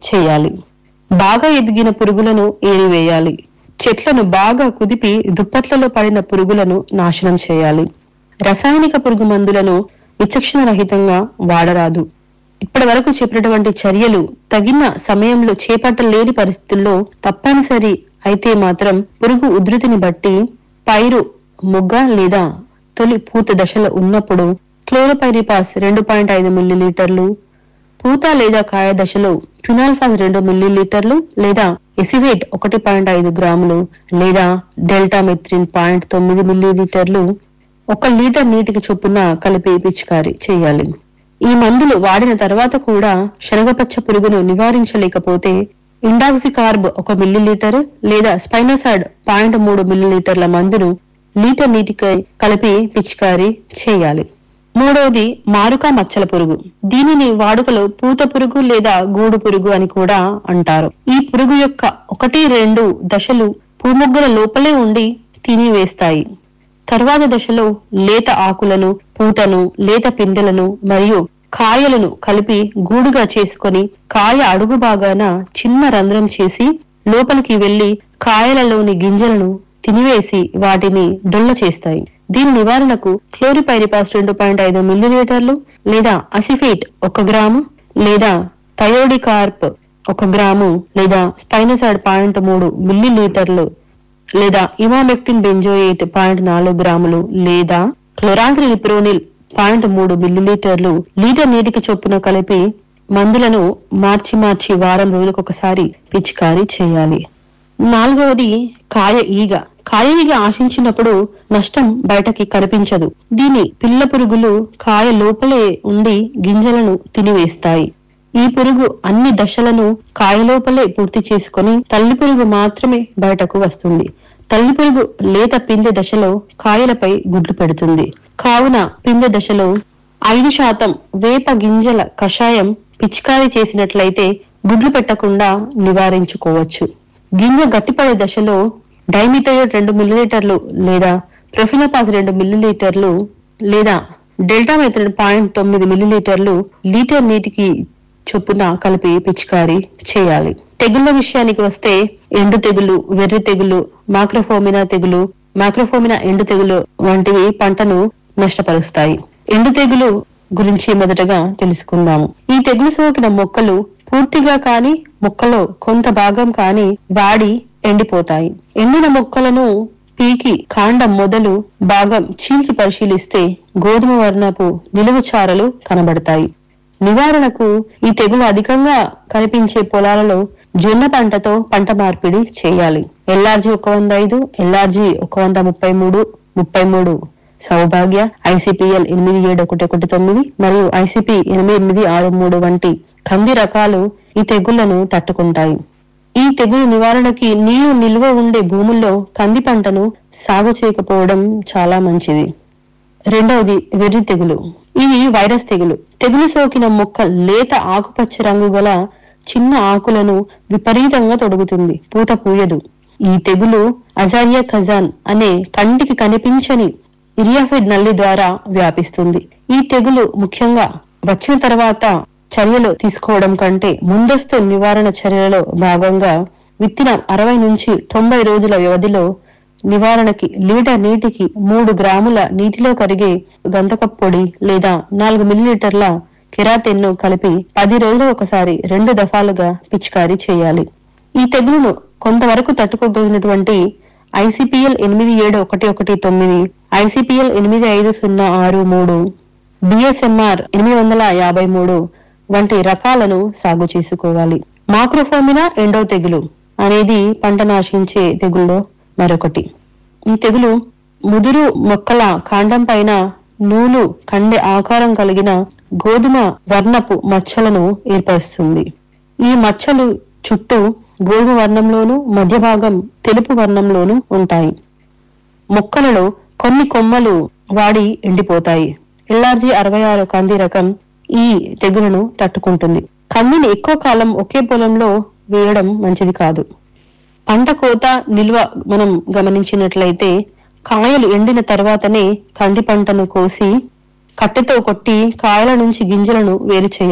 చేయాలి బాగా ఎదిగిన పురుగులను ఏరివేయాలి చెట్లను బాగా కుదిపి దుప్పట్లలో పడిన పురుగులను నాశనం చేయాలి రసాయనిక పురుగు మందులను విచక్షణ రహితంగా వాడరాదు ఇప్పటి వరకు చెప్పినటువంటి చర్యలు తగిన సమయంలో చేపట్టలేని పరిస్థితుల్లో తప్పనిసరి అయితే మాత్రం పురుగు ఉధృతిని బట్టి పైరు మొగ్గ లేదా తొలి పూత దశలో ఉన్నప్పుడు క్లోరోపైరిపాస్ రెండు పాయింట్ ఐదు మిల్లీలీటర్లు పూత లేదా కాయ దశలో ఫినాల్ఫాస్ రెండు మిల్లీలీటర్లు లేదా ఎసివేట్ ఒకటి పాయింట్ ఐదు గ్రాములు లేదా డెల్టా మెథ్రిన్ పాయింట్ తొమ్మిది మిల్లీలీటర్లు ఒక లీటర్ నీటికి చొప్పున కలిపి పిచికారి చేయాలి ఈ మందులు వాడిన తర్వాత కూడా శనగపచ్చ పురుగును నివారించలేకపోతే ఇండాక్సికార్బ్ ఒక మిల్లీలీటర్ లేదా స్పైనోసాడ్ పాయింట్ మూడు మిల్లీలీటర్ల మందును లీటర్ నీటికి కలిపి పిచికారి చేయాలి మూడవది మారుకా మచ్చల పురుగు దీనిని వాడుకలో పూత పురుగు లేదా గూడు పురుగు అని కూడా అంటారు ఈ పురుగు యొక్క ఒకటి రెండు దశలు పూమొగ్గల లోపలే ఉండి తినివేస్తాయి తరువాత దశలో లేత ఆకులను పూతను లేత పిందెలను మరియు కాయలను కలిపి గూడుగా చేసుకొని కాయ అడుగు భాగాన చిన్న రంధ్రం చేసి లోపలికి వెళ్లి కాయలలోని గింజలను తినివేసి వాటిని డొల్ల చేస్తాయి దీని నివారణకు క్లోరిపైరిపాస్ రెండు పాయింట్ ఐదు మిల్లీలీటర్లు లేదా అసిఫేట్ ఒక గ్రాము లేదా థయోడికార్ప్ ఒక గ్రాము లేదా స్పైనోసాడ్ పాయింట్ మూడు మిల్లీలీటర్లు లేదా ఇమామెక్టిన్ బెంజోయేట్ పాయింట్ నాలుగు గ్రాములు లేదా క్లోరాంత్రిలిప్రోనిల్ పాయింట్ మూడు మిల్లీలీటర్లు లీటర్ నీటికి చొప్పున కలిపి మందులను మార్చి మార్చి వారం రోజులకు ఒకసారి పిచికారీ చేయాలి నాలుగవది కాయ ఈగ కాయ ఈగ ఆశించినప్పుడు నష్టం బయటకి కనిపించదు దీని పిల్ల పురుగులు కాయ లోపలే ఉండి గింజలను తినివేస్తాయి ఈ పురుగు అన్ని దశలను కాయ లోపలే పూర్తి చేసుకొని తల్లి పురుగు మాత్రమే బయటకు వస్తుంది తల్లి పురుగు లేత పిందె దశలో కాయలపై గుడ్లు పెడుతుంది కావున పిందె దశలో ఐదు శాతం వేప గింజల కషాయం పిచికారీ చేసినట్లయితే గుడ్లు పెట్టకుండా నివారించుకోవచ్చు గింజ గట్టిపడే దశలో డైమిథయోడ్ రెండు మిల్లీలీటర్లు లేదా ప్రొఫినపాస్ రెండు మిల్లీలీటర్లు లేదా డెల్టామెథ్రిన్ పాయింట్ తొమ్మిది మిల్లీలీటర్లు లీటర్ నీటికి చొప్పున కలిపి పిచికారీ చేయాలి తెగుళ్ళ విషయానికి వస్తే ఎండు తెగులు వెర్రి తెగులు మాక్రోఫోమినా తెగులు మాక్రోఫోమినా ఎండు తెగులు వంటివి పంటను నష్టపరుస్తాయి ఎండు తెగులు గురించి మొదటగా తెలుసుకుందాము ఈ తెగులు సోకిన మొక్కలు పూర్తిగా కాని మొక్కలో కొంత భాగం కాని వాడి ఎండిపోతాయి ఎండిన మొక్కలను పీకి కాండం మొదలు భాగం చీల్చి పరిశీలిస్తే గోధుమ వర్ణపు నిలువు చారలు కనబడతాయి నివారణకు ఈ తెగులు అధికంగా కనిపించే పొలాలలో జొన్న పంటతో పంట మార్పిడి చేయాలి ఎల్ఆర్జీ ఒక వంద ఐదు ఎల్ఆర్జీ ఒక వంద ముప్పై మూడు ముప్పై మూడు సౌభాగ్య ఐసిపిఎల్ ఎనిమిది ఏడు ఒకటి ఒకటి తొమ్మిది మరియు ఐసిపి ఎనిమిది ఎనిమిది ఆరు మూడు వంటి కంది రకాలు ఈ తెగుళ్లను తట్టుకుంటాయి ఈ తెగులు నివారణకి నీరు నిల్వ ఉండే భూముల్లో కంది పంటను సాగు చేయకపోవడం చాలా మంచిది రెండవది వెర్రి తెగులు ఇది వైరస్ తెగులు తెగులు సోకిన మొక్క లేత ఆకుపచ్చ రంగు గల చిన్న ఆకులను విపరీతంగా తొడుగుతుంది పూత పూయదు ఈ తెగులు అజారియా ఖజాన్ అనే కంటికి కనిపించని ఇరియాఫిడ్ నల్లి ద్వారా వ్యాపిస్తుంది ఈ తెగులు ముఖ్యంగా వచ్చిన తర్వాత చర్యలు తీసుకోవడం కంటే ముందస్తు నివారణ చర్యలలో భాగంగా విత్తిన అరవై నుంచి తొంభై రోజుల వ్యవధిలో నివారణకి లీటర్ నీటికి మూడు గ్రాముల నీటిలో కరిగే గంధకపు పొడి లేదా నాలుగు మిల్లీలీటర్ల కెరాటిన్ను కలిపి పది రోజులు ఒకసారి రెండు దఫాలుగా పిచికారీ చేయాలి ఈ తెగులును కొంతవరకు తట్టుకోగలిగినటువంటి ఐసిపిఎల్ ఎనిమిది ఏడు ఒకటి ఒకటి తొమ్మిది ఐసిపిఎల్ ఎనిమిది ఐదు సున్నా ఆరు మూడు బిఎస్ఎంఆర్ ఎనిమిది వందల యాభై మూడు వంటి రకాలను సాగు చేసుకోవాలి మాక్రోఫోమినా ఎండో తెగులు అనేది పంట నాశించే తెగుల్లో మరొకటి ఈ తెగులు ముదురు మొక్కల కాండం పైన నూలు కండె ఆకారం కలిగిన గోధుమ వర్ణపు మచ్చలను ఏర్పరుస్తుంది ఈ మచ్చలు చుట్టూ గోధుమ వర్ణంలోను మధ్య భాగం తెలుపు వర్ణంలోను ఉంటాయి మొక్కలలో కొన్ని కొమ్మలు వాడి ఎండిపోతాయి ఎల్ఆర్జీ అరవై ఆరు కంది రకం ఈ తెగులను తట్టుకుంటుంది కందిని ఎక్కువ కాలం ఒకే పొలంలో వేయడం మంచిది కాదు పంట కోత నిల్వ మనం గమనించినట్లయితే కాయలు ఎండిన తర్వాతనే కంది పంటను కోసి కట్టెతో కొట్టి కాయల నుంచి గింజలను వేరు చేయాలి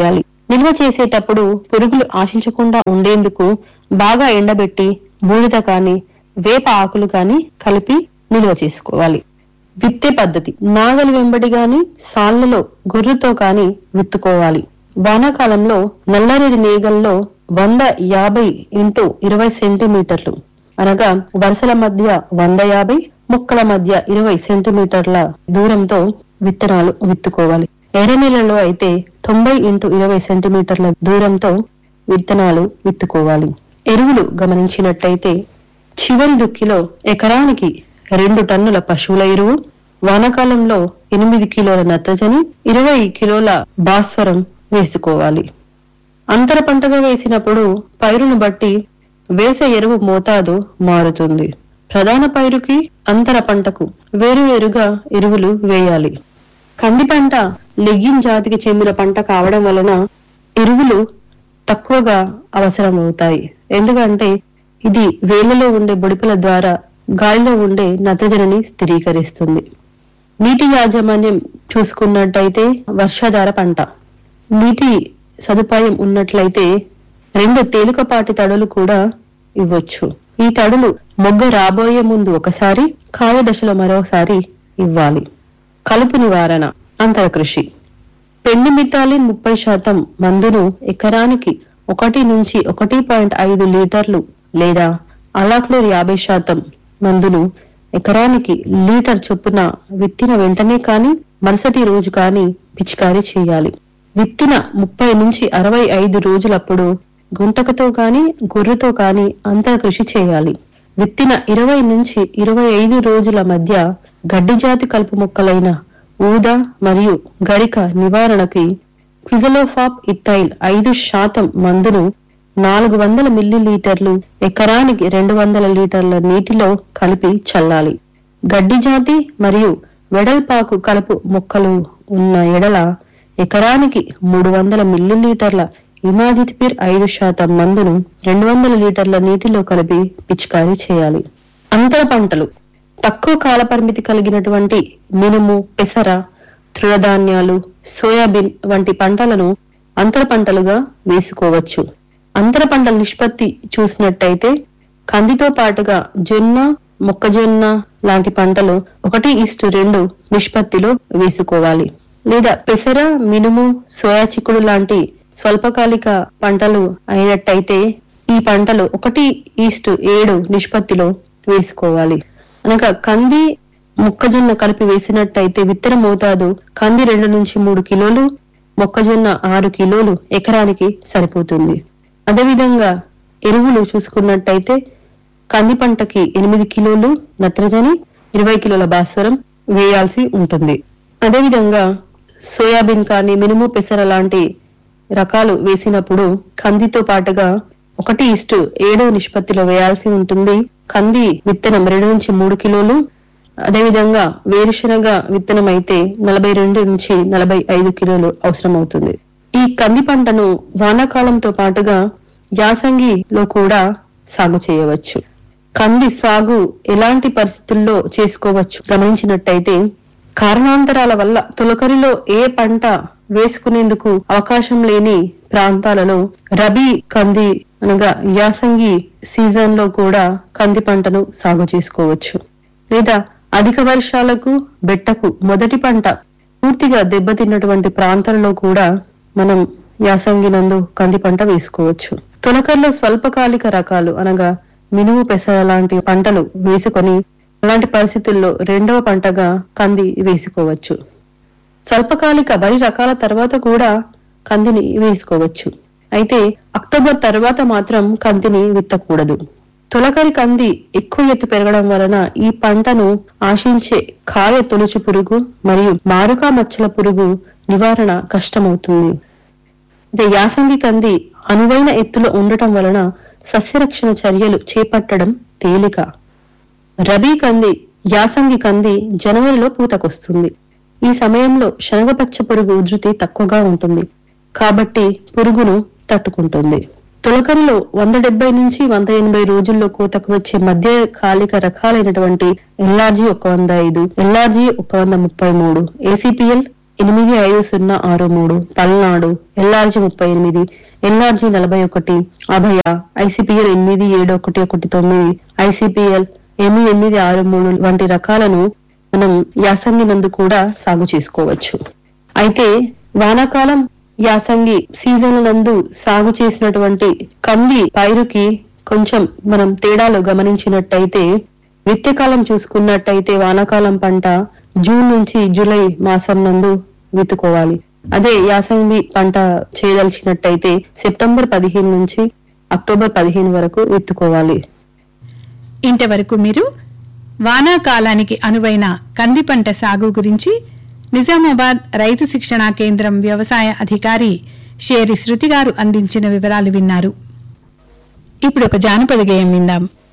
నిల్వ చేసేటప్పుడు పురుగులు ఆశించకుండా ఉండేందుకు బాగా ఎండబెట్టి బూడిద కాని వేప ఆకులు కాని కలిపి నిల్వ చేసుకోవాలి విత్తే పద్ధతి నాగలి వెంబడి గాని సాళ్లలో గొర్రెతో కాని విత్తుకోవాలి వానాకాలంలో నల్లరేడి నేగల్లో వంద యాభై ఇంటూ ఇరవై సెంటీమీటర్లు అనగా వరుసల మధ్య వంద యాభై మొక్కల మధ్య ఇరవై సెంటీమీటర్ల దూరంతో విత్తనాలు విత్తుకోవాలి ఎర్ర నీళ్ళలో అయితే తొంభై ఇంటూ ఇరవై సెంటీమీటర్ల దూరంతో విత్తనాలు విత్తుకోవాలి ఎరువులు గమనించినట్టయితే చివరి దుక్కిలో ఎకరానికి రెండు టన్నుల పశువుల ఎరువు వానాకాలంలో ఎనిమిది కిలోల నత్రజని ఇరవై కిలోల భాస్వరం వేసుకోవాలి అంతర పంటగా వేసినప్పుడు పైరును బట్టి వేసే ఎరువు మోతాదు మారుతుంది ప్రధాన పైరుకి అంతర పంటకు వేరువేరుగా ఎరువులు వేయాలి కంది పంట లెగ్గిన్ జాతికి చెందిన పంట కావడం వలన ఎరువులు తక్కువగా అవసరమవుతాయి ఎందుకంటే ఇది వేళ్లలో ఉండే బొడిపల ద్వారా గాలిలో ఉండే నత్రజనిని స్థిరీకరిస్తుంది నీటి యాజమాన్యం చూసుకున్నట్టయితే వర్షాధార పంట నీటి సదుపాయం ఉన్నట్లయితే రెండు తేలికపాటి తడులు కూడా ఇవ్వచ్చు ఈ తడులు మొగ్గ రాబోయే ముందు ఒకసారి కాయ దశలో మరోసారి ఇవ్వాలి కలుపు నివారణ అంతర కృషి పెండి మితాలిన్ ముప్పై శాతం మందును ఎకరానికి ఒకటి నుంచి ఒకటి పాయింట్ ఐదు లీటర్లు లేదా అలాక్లోర్ యాభై శాతం మందును ఎకరానికి లీటర్ చొప్పున విత్తిన వెంటనే కాని మరుసటి రోజు కాని పిచికారీ చేయాలి విత్తిన ముప్పై నుంచి అరవై ఐదు రోజులప్పుడు గుంటకతో కాని గొర్రెతో కాని అంతర కృషి చేయాలి విత్తిన ఇరవై నుంచి ఇరవై ఐదు రోజుల మధ్య గడ్డి జాతి కలుపు మొక్కలైన ఊద మరియు గరిక నివారణకి క్విజలోఫాప్ ఇథైల్ ఐదు శాతం మందును నాలుగు వందల మిల్లీ లీటర్లు ఎకరానికి రెండు వందల లీటర్ల నీటిలో కలిపి చల్లాలి గడ్డి జాతి మరియు వెడల్పాకు కలుపు మొక్కలు ఉన్న ఎడల ఎకరానికి మూడు వందల మిల్లీ లీటర్ల ఇమాజితిపిర్ ఐదు శాతం మందును రెండు వందల లీటర్ల నీటిలో కలిపి పిచికారీ చేయాలి అంతర పంటలు తక్కువ కాల పరిమితి కలిగినటువంటి మినుము పెసర తృణధాన్యాలు సోయాబీన్ వంటి పంటలను అంతర పంటలుగా వేసుకోవచ్చు అంతర పంటల నిష్పత్తి చూసినట్టయితే కందితో పాటుగా జొన్న మొక్కజొన్న లాంటి పంటలు ఒకటి ఇస్టు రెండు నిష్పత్తిలో వేసుకోవాలి లేదా పెసర మినుము సోయా చిక్కుడు లాంటి స్వల్పకాలిక పంటలు అయినట్టయితే ఈ పంటలు ఒకటి ఈస్టు ఏడు నిష్పత్తిలో వేసుకోవాలి అనగా కంది మొక్కజొన్న కలిపి వేసినట్టయితే విత్తన మోతాదు కంది రెండు నుంచి మూడు కిలోలు మొక్కజొన్న ఆరు కిలోలు ఎకరానికి సరిపోతుంది అదేవిధంగా ఎరువులు చూసుకున్నట్టయితే కంది పంటకి ఎనిమిది కిలోలు నత్రజని ఇరవై కిలోల భాస్వరం వేయాల్సి ఉంటుంది అదేవిధంగా సోయాబీన్ కానీ మినుము పెసర లాంటి రకాలు వేసినప్పుడు కందితో పాటుగా ఒకటి ఇస్టు ఏడో నిష్పత్తిలో వేయాల్సి ఉంటుంది కంది విత్తనం రెండు నుంచి మూడు కిలోలు అదేవిధంగా వేరుశనగ విత్తనం అయితే నలభై రెండు నుంచి నలభై ఐదు కిలోలు అవసరమవుతుంది ఈ కంది పంటను వానాకాలంతో పాటుగా యాసంగిలో కూడా సాగు చేయవచ్చు కంది సాగు ఎలాంటి పరిస్థితుల్లో చేసుకోవచ్చు గమనించినట్టయితే కారణాంతరాల వల్ల తొలకరిలో ఏ పంట వేసుకునేందుకు అవకాశం లేని ప్రాంతాలలో రబీ కంది అనగా యాసంగి సీజన్ లో కూడా కంది పంటను సాగు చేసుకోవచ్చు లేదా అధిక వర్షాలకు బెట్టకు మొదటి పంట పూర్తిగా దెబ్బతిన్నటువంటి ప్రాంతాలలో కూడా మనం యాసంగి నందు కంది పంట వేసుకోవచ్చు తొలకర్లో స్వల్పకాలిక రకాలు అనగా మినుము పెసర లాంటి పంటలు వేసుకొని అలాంటి పరిస్థితుల్లో రెండవ పంటగా కంది వేసుకోవచ్చు స్వల్పకాలిక వరి రకాల తర్వాత కూడా కందిని వేసుకోవచ్చు అయితే అక్టోబర్ తర్వాత మాత్రం కందిని విత్తకూడదు తొలకరి కంది ఎక్కువ ఎత్తు పెరగడం వలన ఈ పంటను ఆశించే కాయ తొలుచు పురుగు మరియు మారుకా మచ్చల పురుగు నివారణ కష్టమవుతుంది ఇదే యాసంగి కంది అనువైన ఎత్తులో ఉండటం వలన సస్యరక్షణ చర్యలు చేపట్టడం తేలిక రబీ కంది యాసంగి కంది జనవరిలో పూతకొస్తుంది ఈ సమయంలో శనగపచ్చ పురుగు ఉధృతి తక్కువగా ఉంటుంది కాబట్టి పురుగును తట్టుకుంటుంది తొలకరిలో వంద డెబ్బై నుంచి వంద ఎనభై రోజుల్లో కోతకు వచ్చే మధ్య కాలిక రకాలైనటువంటి ఎల్ఆర్జీ ఒక వంద ఐదు ఎల్ఆర్జీ ఒక వంద ముప్పై మూడు ఏసీపీఎల్ ఎనిమిది ఐదు సున్నా ఆరు మూడు పల్నాడు ఎల్ఆర్జీ ముప్పై ఎనిమిది ఎల్ఆర్జీ నలభై ఒకటి అభయ ఐసిపిఎల్ ఎనిమిది ఏడు ఒకటి ఒకటి తొమ్మిది ఐసిపిఎల్ ఎనిమిది ఎనిమిది ఆరు మూడు వంటి రకాలను మనం యాసంగి నందు కూడా సాగు చేసుకోవచ్చు అయితే వానాకాలం యాసంగి సీజన్ నందు సాగు చేసినటువంటి కంది పైరుకి కొంచెం మనం తేడాలు గమనించినట్టయితే విత్యకాలం చూసుకున్నట్టయితే వానాకాలం పంట జూన్ నుంచి జూలై మాసం నందు విత్తుకోవాలి అదే యాసంగి పంట చేయదలిచినట్టయితే సెప్టెంబర్ పదిహేను నుంచి అక్టోబర్ పదిహేను వరకు విత్తుకోవాలి ఇంతవరకు మీరు వానాకాలానికి అనువైన కంది పంట సాగు గురించి నిజామాబాద్ రైతు శిక్షణా కేంద్రం వ్యవసాయ అధికారి షేరి శృతి గారు అందించిన వివరాలు విన్నారు ఇప్పుడు ఒక జానపద గేయం విందాం